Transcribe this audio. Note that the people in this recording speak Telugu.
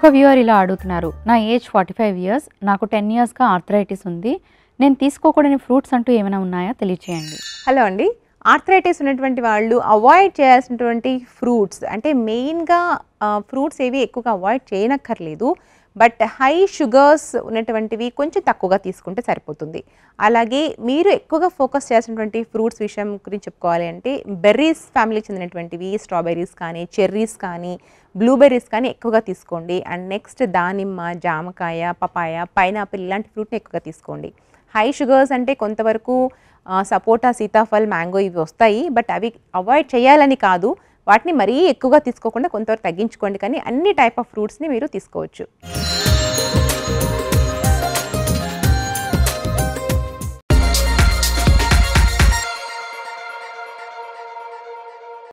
ఒక వ్యూవర్ ఇలా అడుగుతున్నారు నా ఏజ్ ఫార్టీ ఫైవ్ ఇయర్స్ నాకు టెన్ ఇయర్స్గా ఆర్థరైటిస్ ఉంది నేను తీసుకోకూడని ఫ్రూట్స్ అంటూ ఏమైనా ఉన్నాయా తెలియచేయండి హలో అండి ఆర్థరైటిస్ ఉన్నటువంటి వాళ్ళు అవాయిడ్ చేయాల్సినటువంటి ఫ్రూట్స్ అంటే మెయిన్గా ఫ్రూట్స్ ఏవి ఎక్కువగా అవాయిడ్ చేయనక్కర్లేదు బట్ హై షుగర్స్ ఉన్నటువంటివి కొంచెం తక్కువగా తీసుకుంటే సరిపోతుంది అలాగే మీరు ఎక్కువగా ఫోకస్ చేయాల్సినటువంటి ఫ్రూట్స్ విషయం గురించి చెప్పుకోవాలి అంటే బెర్రీస్ ఫ్యామిలీకి చెందినటువంటివి స్ట్రాబెర్రీస్ కానీ చెర్రీస్ కానీ బ్లూబెర్రీస్ కానీ ఎక్కువగా తీసుకోండి అండ్ నెక్స్ట్ దానిమ్మ జామకాయ పపాయ పైనాపిల్ ఇలాంటి ఫ్రూట్ని ఎక్కువగా తీసుకోండి హై షుగర్స్ అంటే కొంతవరకు ఆ, సపోటా సీతాఫల్ మ్యాంగో ఇవి వస్తాయి బట్ అవి అవాయిడ్ చేయాలని కాదు వాటిని మరీ ఎక్కువగా తీసుకోకుండా కొంతవరకు తగ్గించుకోండి కానీ అన్ని టైప్ ఆఫ్ ఫ్రూట్స్ని మీరు తీసుకోవచ్చు